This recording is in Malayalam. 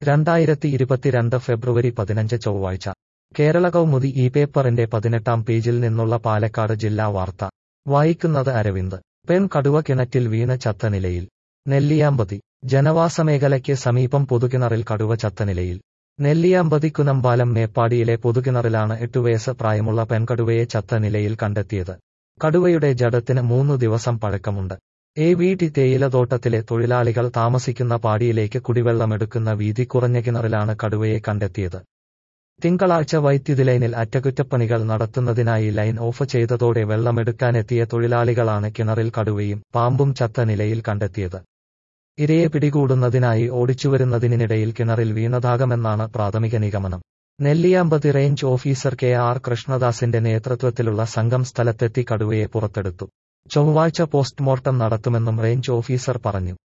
രണ്ടായിരത്തി ഇരുപത്തിരണ്ട് ഫെബ്രുവരി പതിനഞ്ച് ചൊവ്വാഴ്ച കേരള കൗമുദി ഈ പേപ്പറിന്റെ പതിനെട്ടാം പേജിൽ നിന്നുള്ള പാലക്കാട് ജില്ലാ വാർത്ത വായിക്കുന്നത് അരവിന്ദ് പെൺ കടുവ കിണറ്റിൽ വീണ ചത്ത നിലയിൽ നെല്ലിയാമ്പതി ജനവാസമേഖലയ്ക്ക് സമീപം പൊതുകിണറിൽ കടുവ ചത്ത നിലയിൽ നെല്ലിയാമ്പതി കുനമ്പാലം മേപ്പാടിയിലെ പൊതുകിണറിലാണ് എട്ടുവയസ്സ് പ്രായമുള്ള പെൺകടുവയെ ചത്ത നിലയിൽ കണ്ടെത്തിയത് കടുവയുടെ ജഡത്തിന് മൂന്നു ദിവസം പഴക്കമുണ്ട് എ വി ടി തേയിലത്തോട്ടത്തിലെ തൊഴിലാളികൾ താമസിക്കുന്ന പാടിയിലേക്ക് കുടിവെള്ളമെടുക്കുന്ന വീതി കുറഞ്ഞ കിണറിലാണ് കടുവയെ കണ്ടെത്തിയത് തിങ്കളാഴ്ച വൈദ്യുതി ലൈനിൽ അറ്റകുറ്റപ്പണികൾ നടത്തുന്നതിനായി ലൈൻ ഓഫ് ചെയ്തതോടെ വെള്ളമെടുക്കാനെത്തിയ തൊഴിലാളികളാണ് കിണറിൽ കടുവയും പാമ്പും ചത്ത നിലയിൽ കണ്ടെത്തിയത് ഇരയെ പിടികൂടുന്നതിനായി ഓടിച്ചുവരുന്നതിനിടയിൽ കിണറിൽ വീണതാകാമെന്നാണ് പ്രാഥമിക നിഗമനം Nelliyampathy range officer K R കൃഷ്ണദാസിന്റെ നേതൃത്വത്തിലുള്ള സംഘം സ്ഥലത്തെത്തി കടുവയെ പുറത്തെടുത്തു ചൊവ്വാഴ്ച പോസ്റ്റ്മോർട്ടം നടത്തുമെന്നും റേഞ്ച് ഓഫീസർ പറഞ്ഞു